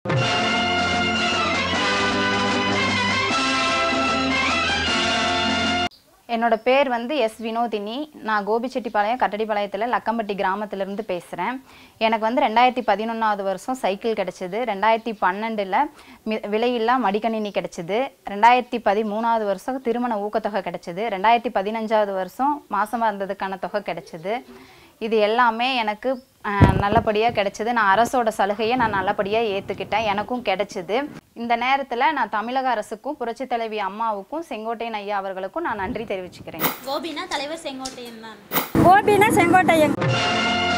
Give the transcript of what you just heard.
என்னோட பேர் வந்து எஸ் வினோதினி நான் கோபிச்செட்டிப்பாளையம் கட்டடிப்பாளையத்தில் லக்கம்பட்டி கிராமத்திலேருந்து பேசுகிறேன் எனக்கு வந்து ரெண்டாயிரத்தி பதினொன்றாவது வருஷம் சைக்கிள் கிடச்சிது ரெண்டாயிரத்தி பன்னெண்டில் மி விலையில்லா மடிக்கணினி கிடச்சிது ரெண்டாயிரத்தி பதிமூணாவது வருஷம் திருமண ஊக்கத்தொகை கிடச்சிது ரெண்டாயிரத்தி பதினஞ்சாவது வருஷம் மாசமாக இருந்ததுக்கான தொகை கிடச்சிது இது எல்லாமே எனக்கு நல்லபடியாக கிடைச்சிது நான் அரசோட சலுகையை நான் நல்லபடியாக ஏற்றுக்கிட்டேன் எனக்கும் கிடைச்சிது இந்த நேரத்தில் நான் தமிழக அரசுக்கும் புரட்சித் தலைவி அம்மாவுக்கும் செங்கோட்டையன் ஐயா அவர்களுக்கும் நான் நன்றி தெரிவிச்சுக்கிறேன் கோபினா தலைவர் செங்கோட்டையன் தான் கோபினா செங்கோட்டையன்